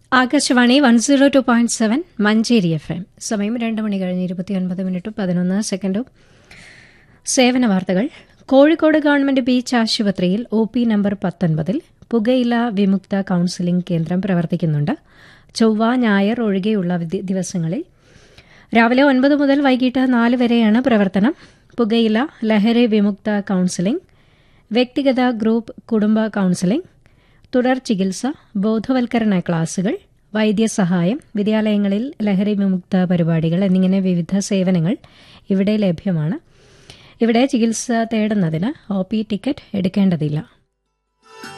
Akashvani one zero two point seven Manjeri F M സമയം രണ്ട് മണി കഴിഞ്ഞ് ഇരുപത്തിയൊൻപത് മിനിറ്റും പതിനൊന്ന് സെക്കൻഡും സേവന വാർത്തകൾ കോഴിക്കോട് ഗവൺമെന്റ് ബീച്ച് ആശുപത്രിയിൽ ഒ പി നമ്പർ പത്തൊൻപതിൽ പുകയില വിമുക്ത കൌൺസിലിംഗ് കേന്ദ്രം പ്രവർത്തിക്കുന്നുണ്ട് ചൊവ്വ ഞായർ ഒഴികെയുള്ള വിദി- ദിവസങ്ങളിൽ രാവിലെ ഒൻപത് മുതൽ വൈകിട്ട് നാല് വരെയാണ് പ്രവർത്തനം പുകയില ലഹരി വിമുക്ത കൌൺസിലിംഗ് വ്യക്തിഗത ഗ്രൂപ്പ് കുടുംബ കൌൺസിലിംഗ് തുടർ ചികിത്സ ബോധവൽക്കരണ ക്ലാസുകൾ വൈദ്യസഹായം വിദ്യാലയങ്ങളിൽ ലഹരി വിമുക്ത പരിപാടികൾ എന്നിങ്ങനെ വിവിധ സേവനങ്ങൾ ഇവിടെ ലഭ്യമാണ് ഇവിടെ ചികിത്സ തേടുന്നതിന് ഒ പി ടിക്കറ്റ് എടുക്കേണ്ടതില്ല